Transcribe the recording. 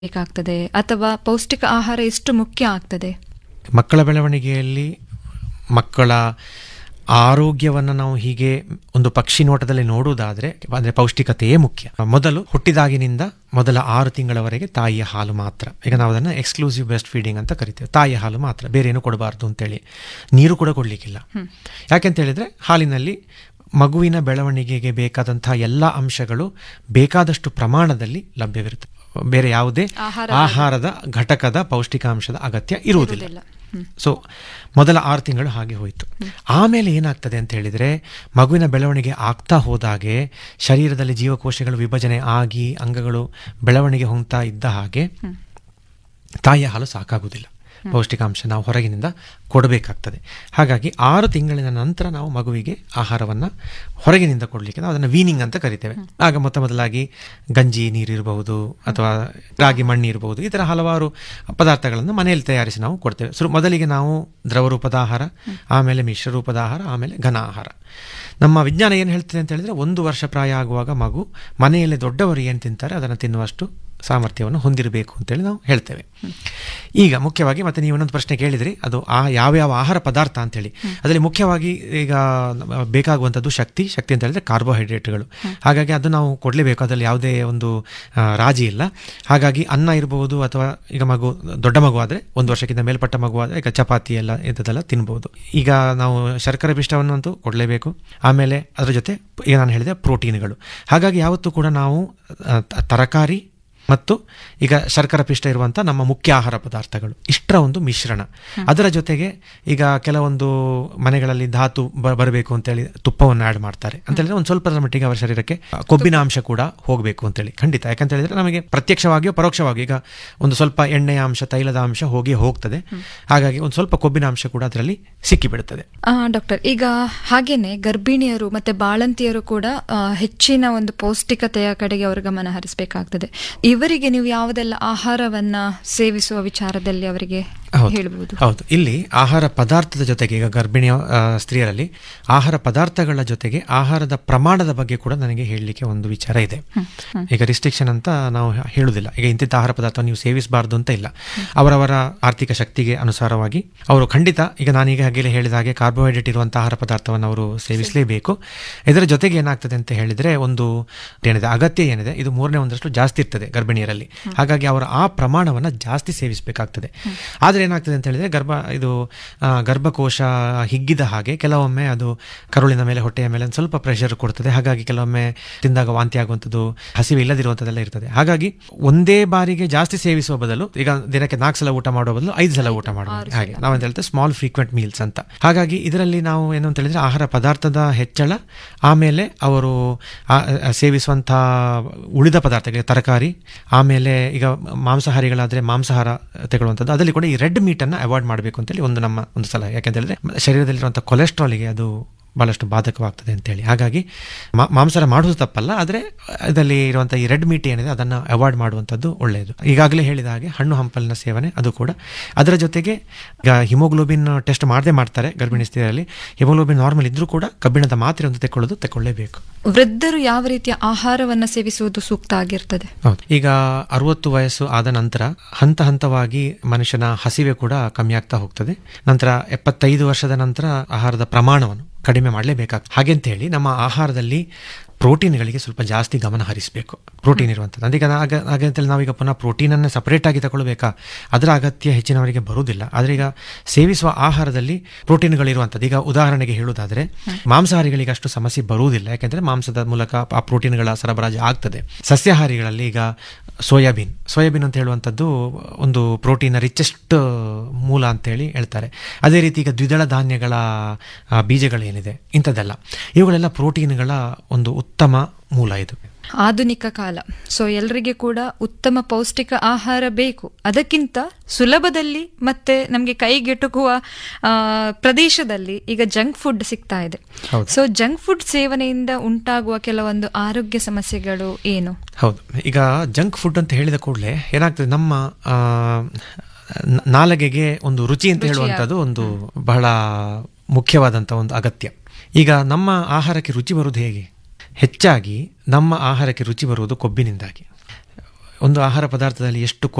ಬೇಕಾಗ್ತದೆ ಅಥವಾ ಪೌಷ್ಟಿಕ ಆಹಾರ ಎಷ್ಟು ಮುಖ್ಯ ಆಗ್ತದೆ ಮಕ್ಕಳ ಬೆಳವಣಿಗೆಯಲ್ಲಿ ಮಕ್ಕಳ ಆರೋಗ್ಯವನ್ನು ನಾವು ಹೀಗೆ ಒಂದು ಪಕ್ಷಿ ನೋಟದಲ್ಲಿ ನೋಡುವುದಾದರೆ ಅಂದರೆ ಪೌಷ್ಟಿಕತೆಯೇ ಮುಖ್ಯ ಮೊದಲು ಹುಟ್ಟಿದಾಗಿನಿಂದ ಮೊದಲ ಆರು ತಿಂಗಳವರೆಗೆ ತಾಯಿಯ ಹಾಲು ಮಾತ್ರ ಈಗ ನಾವು ಅದನ್ನು ಎಕ್ಸ್ಕ್ಲೂಸಿವ್ ಬೆಸ್ಟ್ ಫೀಡಿಂಗ್ ಅಂತ ಕರಿತೇವೆ ತಾಯಿಯ ಹಾಲು ಮಾತ್ರ ಬೇರೆ ಏನು ಕೊಡಬಾರ್ದು ಅಂತೇಳಿ ನೀರು ಕೂಡ ಕೊಡಲಿಕ್ಕಿಲ್ಲ ಯಾಕೆಂತ ಹೇಳಿದರೆ ಹಾಲಿನಲ್ಲಿ ಮಗುವಿನ ಬೆಳವಣಿಗೆಗೆ ಬೇಕಾದಂತಹ ಎಲ್ಲ ಅಂಶಗಳು ಬೇಕಾದಷ್ಟು ಪ್ರಮಾಣದಲ್ಲಿ ಲಭ್ಯವಿರುತ್ತೆ ಬೇರೆ ಯಾವುದೇ ಆಹಾರದ- ಆಹಾರದ ಘಟಕದ ಪೌಷ್ಟಿಕಾಂಶದ ಅಗತ್ಯ ಇರುವುದಿಲ್ಲ ಇರುವುದಿಲ್ಲ. ಹ್ಮ್. ಸೊ ಮೊದಲ ಆರು ತಿಂಗಳು ಹಾಗೆ ಹೋಯಿತು ಆಮೇಲೆ ಏನಾಗ್ತದೆ ಅಂತ ಹೇಳಿದರೆ ಮಗುವಿನ ಬೆಳವಣಿಗೆ ಆಗ್ತಾ ಹೋದಾಗೆ ಶರೀರದಲ್ಲಿ ಜೀವಕೋಶಗಳು ವಿಭಜನೆ ಆಗಿ ಅಂಗಗಳು ಬೆಳವಣಿಗೆ ಹೊಂದ್ತಾ ಇದ್ದ ಹಾಗೆ ತಾಯಿಯ ಹಾಲು ಸಾಕಾಗುವುದಿಲ್ಲ ಪೌಷ್ಟಿಕಾಂಶ ನಾವು ಹೊರಗಿನಿಂದ ಕೊಡಬೇಕಾಗ್ತದೆ ಹಾಗಾಗಿ ಆರು ತಿಂಗಳಿನ ನಂತರ ನಾವು ಮಗುವಿಗೆ ಆಹಾರವನ್ನು ಹೊರಗಿನಿಂದ ಕೊಡಲಿಕ್ಕೆ ನಾವು ಅದನ್ನು ವೀನಿಂಗ್ ಅಂತ ಕರಿತೇವೆ ಆಗ ಮೊತ್ತ ಮೊದಲಾಗಿ ಗಂಜಿ ನೀರಿರಬಹುದು ಅಥವಾ ರಾಗಿ ಮಣ್ಣು ಇರಬಹುದು ಈ ಥರ ಹಲವಾರು ಪದಾರ್ಥಗಳನ್ನು ಮನೆಯಲ್ಲಿ ತಯಾರಿಸಿ ನಾವು ಕೊಡ್ತೇವೆ ಸೊ ಮೊದಲಿಗೆ ನಾವು ದ್ರವ ರೂಪದ ಆಹಾರ ಆಮೇಲೆ ಮಿಶ್ರ ರೂಪದ ಆಹಾರ ಆಮೇಲೆ ಘನ ಆಹಾರ ನಮ್ಮ ವಿಜ್ಞಾನ ಏನು ಹೇಳ್ತದೆ ಅಂತ ಹೇಳಿದ್ರೆ ಒಂದು ವರ್ಷ ಪ್ರಾಯ ಆಗುವಾಗ ಮಗು ಮನೆಯಲ್ಲಿ ದೊಡ್ಡವರು ಏನು ತಿಂತಾರೆ ಅದನ್ನು ತಿನ್ನುವಷ್ಟು ಸಾಮರ್ಥ್ಯವನ್ನು ಹೊಂದಿರಬೇಕು ಅಂತೇಳಿ ನಾವು ಹೇಳ್ತೇವೆ ಈಗ ಮುಖ್ಯವಾಗಿ ಮತ್ತೆ ನೀವು ಇನ್ನೊಂದು ಪ್ರಶ್ನೆ ಕೇಳಿದ್ರಿ ಅದು ಆ ಯಾವ್ಯಾವ ಆಹಾರ ಪದಾರ್ಥ ಅಂತೇಳಿ ಅದರಲ್ಲಿ ಮುಖ್ಯವಾಗಿ ಈಗ ನಮ್ಮ ಬೇಕಾಗುವಂಥದ್ದು ಶಕ್ತಿ ಶಕ್ತಿ ಅಂತ ಹೇಳಿದ್ರೆ ಕಾರ್ಬೋಹೈಡ್ರೇಟ್ಗಳು ಹಾಗಾಗಿ ಅದು ನಾವು ಕೊಡಲೇಬೇಕು ಅದರಲ್ಲಿ ಯಾವುದೇ ಒಂದು ಆ, ರಾಜಿ ಇಲ್ಲ ಹಾಗಾಗಿ ಅನ್ನ ಇರಬಹುದು ಅಥವಾ ಈಗ ಮಗು ದೊಡ್ಡ ಮಗು ಆದರೆ ಒಂದು ವರ್ಷಕ್ಕಿಂತ ಮೇಲ್ಪಟ್ಟ ಮಗು ಆದರೆ ಈಗ ಚಪಾತಿ ಎಲ್ಲ ಇಂಥದ್ದೆಲ್ಲ ತಿನ್ಬೋದು ಈಗ ನಾವು ಶರ್ಕರೆ ಪಿಷ್ಟವನ್ನು ಅಂತೂ ಕೊಡಲೇಬೇಕು ಆಮೇಲೆ ಅದರ ಜೊತೆ ಈಗ ನಾನು ಹೇಳಿದೆ ಪ್ರೋಟೀನ್ಗಳು ಹಾಗಾಗಿ ಯಾವತ್ತೂ ಕೂಡ ನಾವು ಆ, ತ- ತರಕಾರಿ ಮತ್ತು ಈಗ ಶರ್ಕರ ಪಿಷ್ಟ ಇರುವಂಥ ನಮ್ಮ ಮುಖ್ಯ ಆಹಾರ ಪದಾರ್ಥಗಳು ಇಷ್ಟರ ಒಂದು ಮಿಶ್ರಣ ಅದರ ಜೊತೆಗೆ ಈಗ ಕೆಲವೊಂದು ಮನೆಗಳಲ್ಲಿ ಧಾತು ಬ- ಬರಬೇಕು ಅಂತೇಳಿ ತುಪ್ಪವನ್ನು ಆ್ಯಡ್ ಮಾಡ್ತಾರೆ ಅಂತ ಹೇಳಿದ್ರೆ ಒಂದು ಸ್ವಲ್ಪದ ಮಟ್ಟಿಗೆ ಅವರ ಶರೀರಕ್ಕೆ ಆ, ಕೊಬ್ಬಿನ ಅಂಶ ಕೂಡ ಹೋಗಬೇಕು ಅಂತೇಳಿ ಖಂಡಿತ ಯಾಕಂತ ಹೇಳಿದ್ರೆ ನಮಗೆ ಪ್ರತ್ಯಕ್ಷವಾಗಿಯೋ ಪರೋಕ್ಷವಾಗಿಯೋ ಈಗ ಒಂದು ಸ್ವಲ್ಪ ಎಣ್ಣೆಯ ಅಂಶ ತೈಲದ ಅಂಶ ಹೋಗಿ ಹೋಗ್ತದೆ ಹಾಗಾಗಿ ಒಂದು ಸ್ವಲ್ಪ ಕೊಬ್ಬಿನ ಅಂಶ ಕೂಡ ಅದರಲ್ಲಿ ಸಿಕ್ಕಿಬಿಡುತ್ತದೆ ಆ, ಡಾಕ್ಟರ್ ಈಗ ಹಾಗೇನೆ ಗರ್ಭಿಣಿಯರು ಮತ್ತೆ ಬಾಳಂತಿಯರು ಕೂಡ ಆ, ಹೆಚ್ಚಿನ ಒಂದು ಪೌಷ್ಟಿಕತೆಯ ಕಡೆಗೆ ಅವರ ಗಮನ ಹರಿಸಬೇಕಾಗ್ತದೆ ಇವರಿಗೆ ನೀವು ಯಾವುದೆಲ್ಲ ಆಹಾರವನ್ನ ಸೇವಿಸುವ ವಿಚಾರದಲ್ಲಿ ಅವರಿಗೆ ಹೌದು. ಹೇಳಬಹುದು ಹೌದು ಇಲ್ಲಿ ಆಹಾರ ಪದಾರ್ಥದ ಜೊತೆಗೆ ಈಗ ಗರ್ಭಿಣಿ ಆ, ಸ್ತ್ರೀಯರಲ್ಲಿ ಆಹಾರ ಪದಾರ್ಥಗಳ ಜೊತೆಗೆ ಆಹಾರದ ಪ್ರಮಾಣದ ಬಗ್ಗೆ ಕೂಡ ನನಗೆ ಹೇಳಲಿಕ್ಕೆ ಒಂದು ವಿಚಾರ ಇದೆ ಈಗ ರಿಸ್ಟ್ರಿಕ್ಷನ್ ಅಂತ ನಾವು ಹೇಳುವುದಿಲ್ಲ ಈಗ ಇಂತಿಂಥ ಆಹಾರ ಪದಾರ್ಥ ನೀವು ಸೇವಿಸಬಾರ್ದು ಅಂತ ಇಲ್ಲ ಅವರವರ ಆರ್ಥಿಕ ಶಕ್ತಿಗೆ ಅನುಸಾರವಾಗಿ ಅವರು ಖಂಡಿತ ಈಗ ನಾನೀಗ ಹಾಗೆ ಹೇಳಿದ ಹಾಗೆ ಕಾರ್ಬೋಹೈಡ್ರೇಟ್ ಇರುವಂಥ ಆಹಾರ ಪದಾರ್ಥವನ್ನು ಅವರು ಸೇವಿಸಲೇಬೇಕು ಇದರ ಜೊತೆಗೆ ಏನಾಗ್ತದೆ ಅಂತ ಹೇಳಿದ್ರೆ ಒಂದು ಏನಿದೆ ಅಗತ್ಯ ಏನಿದೆ ಇದು ಮೂರನೇ ಒಂದಷ್ಟು ಜಾಸ್ತಿ ಇರ್ತದೆ ಗರ್ಭಿಣಿಯರಲ್ಲಿ ಹಾಗಾಗಿ ಅವರ ಆ ಪ್ರಮಾಣವನ್ನು ಜಾಸ್ತಿ ಸೇವಿಸಬೇಕಾಗ್ತದೆ ಆದರೆ ಏನಾಗ್ತದೆ ಅಂತ ಹೇಳಿದ್ರೆ ಗರ್ಭ ಇದು ಆ, ಗರ್ಭಕೋಶ ಹಿಗ್ಗಿದ ಹಾಗೆ ಕೆಲವೊಮ್ಮೆ ಅದು ಕರುಳಿನ ಮೇಲೆ ಹೊಟ್ಟೆಯ ಮೇಲೆ ಒಂದು ಸ್ವಲ್ಪ ಪ್ರೆಷರ್ ಕೊಡ್ತದೆ ಹಾಗಾಗಿ ಕೆಲವೊಮ್ಮೆ ತಿಂದಾಗ ವಾಂತಿ ಆಗುವಂಥದ್ದು ಹಸಿವೆ ಇಲ್ಲದಿರುವಂಥದ್ದೆಲ್ಲ ಇರ್ತದೆ ಹಾಗಾಗಿ ಒಂದೇ ಬಾರಿಗೆ ಜಾಸ್ತಿ ಸೇವಿಸುವ ಬದಲು ಈಗ ದಿನಕ್ಕೆ ನಾಲ್ಕು ಸಲ ಊಟ ಮಾಡುವ ಬದಲು ಐದು ಸಲ ಊಟ ಮಾಡುವ ಹಾಗೆ ನಾವಂತ ಹೇಳ್ತೇವೆ ಸ್ಮಾಲ್ ಫ್ರೀಕ್ವೆಂಟ್ ಮೀಲ್ಸ್ ಅಂತ ಹಾಗಾಗಿ ಇದರಲ್ಲಿ ನಾವು ಏನು ಅಂತ ಹೇಳಿದ್ರೆ ಆಹಾರ ಪದಾರ್ಥದ ಹೆಚ್ಚಳ ಆಮೇಲೆ ಅವರು ಆ- ಆ ಸೇವಿಸುವಂಥ ಉಳಿದ ಪದಾರ್ಥಗಳಿಗೆ ತರಕಾರಿ ಆಮೇಲೆ ಈಗ ಮಾಂಸಾಹಾರಿಗಳಾದರೆ ಮಾಂಸಾಹಾರ ತಗೊಳ್ಳುವಂಥದ್ದು ಅದರಲ್ಲಿ ಕೂಡ ಈ ರೆಡ್ ಮೀಟನ್ನು ಅವಾಯ್ಡ್ ಮಾಡಬೇಕು ಅಂತೇಳಿ ಒಂದು ನಮ್ಮ ಒಂದು ಸಲಹೆ ಯಾಕೆಂತ ಹೇಳಿದ್ರೆ ಶರೀರದಲ್ಲಿರುವಂಥ ಕೊಲೆಸ್ಟ್ರಾಲಿಗೆ ಅದು ಭಾಳಷ್ಟು ಬಾಧಕವಾಗ್ತದೆ ಅಂತೇಳಿ ಹಾಗಾಗಿ ಮಾ- ಮಾಂಸಾಹಾರ ಮಾಡುವುದು ತಪ್ಪಲ್ಲ ಆದರೆ ಇದರಲ್ಲಿ ಇರುವಂಥ ಈ ರೆಡ್ ಮೀಟ್ ಏನಿದೆ ಅದನ್ನು ಅವಾಯ್ಡ್ ಮಾಡುವಂಥದ್ದು ಒಳ್ಳೆಯದು ಈಗಾಗಲೇ ಹೇಳಿದ ಹಾಗೆ ಹಣ್ಣು ಹಂಪಲಿನ ಸೇವನೆ ಅದು ಕೂಡ ಅದರ ಜೊತೆಗೆ ಈಗ ಹಿಮೋಗ್ಲೋಬಿನ್ ಟೆಸ್ಟ್ ಮಾಡದೇ ಮಾಡ್ತಾರೆ ಗರ್ಭಿಣಿ ಸ್ತ್ರೀಯರಲ್ಲಿ ಹಿಮೋಗ್ಲೋಬಿನ್ ನಾರ್ಮಲ್ ಇದ್ರೂ ಕೂಡ ಕಬ್ಬಿಣದ ಮಾತ್ರೆ ಒಂದು ತೆಕ್ಕೊಳ್ಳೋದು ತೆಕ್ಕೊಳ್ಳೇಬೇಕು ವೃದ್ಧರು ಯಾವ ರೀತಿಯ ಆಹಾರವನ್ನ ಸೇವಿಸುವುದು ಸೂಕ್ತ ಆಗಿರ್ತದೆ ಹೌದು ಈಗ ಅರವತ್ತು ವಯಸ್ಸು ಆದ ನಂತರ ಹಂತ ಹಂತವಾಗಿ ಮನುಷ್ಯನ ಹಸಿವೆ ಕೂಡ ಕಮ್ಮಿ ಆಗ್ತಾ ಹೋಗ್ತದೆ ನಂತರ ಎಪ್ಪತ್ತೈದು ವರ್ಷದ ನಂತರ ಆಹಾರದ ಪ್ರಮಾಣವನ್ನು ಕಡಿಮೆ ಮಾಡಲೇಬೇಕಾಗ್ತದೆ ಹಾಗೆ ಅಂತ ಹೇಳಿ ನಮ್ಮ ಆಹಾರದಲ್ಲಿ ಪ್ರೋಟೀನ್ಗಳಿಗೆ ಸ್ವಲ್ಪ ಜಾಸ್ತಿ ಗಮನ ಹರಿಸಬೇಕು ಪ್ರೋಟೀನ್ ಇರುವಂಥದ್ದು ಅದೀಗ ಆಗ ಹಾಗೆ ಅಂತೇಳಿ ನಾವೀಗ ಪುನಃ ಪ್ರೋಟೀನನ್ನು ಸಪರೇಟ್ ಆಗಿ ತಗೊಳ್ಬೇಕಾ ಅದರ ಅಗತ್ಯ ಹೆಚ್ಚಿನವರಿಗೆ ಬರುವುದಿಲ್ಲ ಆದರೆ ಈಗ ಸೇವಿಸುವ ಆಹಾರದಲ್ಲಿ ಪ್ರೋಟೀನ್ಗಳಿರುವಂಥದ್ದು ಈಗ ಉದಾಹರಣೆಗೆ ಹೇಳುವುದಾದರೆ ಮಾಂಸಾಹಾರಿಗಳಿಗೆ ಅಷ್ಟು ಸಮಸ್ಯೆ ಬರುವುದಿಲ್ಲ ಯಾಕೆಂದರೆ ಮಾಂಸದ ಮೂಲಕ ಆ ಪ್ರೋಟೀನ್ಗಳ ಸರಬರಾಜು ಆಗ್ತದೆ ಸಸ್ಯಾಹಾರಿಗಳಲ್ಲಿ ಈಗ ಸೋಯಾಬೀನ್ ಸೋಯಾಬೀನ್ ಅಂತ ಹೇಳುವಂಥದ್ದು ಒಂದು ಪ್ರೋಟೀನ್ ರಿಚೆಸ್ಟ್ ಮೂಲ ಅಂತೇಳಿ ಹೇಳ್ತಾರೆ ಅದೇ ರೀತಿ ಈಗ ದ್ವಿದಳ ಧಾನ್ಯಗಳ ಆ, ಬೀಜಗಳೇನಿದೆ ಇಂಥದ್ದೆಲ್ಲ ಇವುಗಳೆಲ್ಲ ಪ್ರೋಟೀನ್ಗಳ ಒಂದು ಉತ್ತಮ ಮೂಲ ಇದು ಆಧುನಿಕ ಕಾಲ ಸೊ ಎಲ್ಲರಿಗೆ ಕೂಡ ಉತ್ತಮ ಪೌಷ್ಟಿಕ ಆಹಾರ ಬೇಕು ಅದಕ್ಕಿಂತ ಸುಲಭದಲ್ಲಿ ಮತ್ತೆ ನಮಗೆ ಕೈಗೆಟುಕುವ ಆ, ಪ್ರದೇಶದಲ್ಲಿ ಈಗ ಜಂಕ್ ಫುಡ್ ಸಿಗ್ತಾ ಇದೆ ಹೌದು. ಸೊ ಜಂಕ್ ಫುಡ್ ಸೇವನೆಯಿಂದ ಉಂಟಾಗುವ ಕೆಲವೊಂದು ಆರೋಗ್ಯ ಸಮಸ್ಯೆಗಳು ಏನು ಹೌದು ಈಗ ಜಂಕ್ ಫುಡ್ ಅಂತ ಹೇಳಿದ ಕೂಡಲೇ ಏನಾಗ್ತದೆ ನಮ್ಮ ಆ, ನ- ನಾಲಗೆಗೆ ಒಂದು ರುಚಿ ಅಂತ ಹೇಳುವಂಥದ್ದು ಒಂದು ಬಹಳ ಮುಖ್ಯವಾದಂಥ ಒಂದು ಅಗತ್ಯ ಈಗ ನಮ್ಮ ಆಹಾರಕ್ಕೆ ರುಚಿ ಬರುವುದು ಹೇಗೆ ಹೆಚ್ಚಾಗಿ ನಮ್ಮ ಆಹಾರಕ್ಕೆ ರುಚಿ ಬರುವುದು ಕೊಬ್ಬಿನಿಂದಾಗಿ ಒಂದು ಆಹಾರ ಪದಾರ್ಥದಲ್ಲಿ ಎಷ್ಟು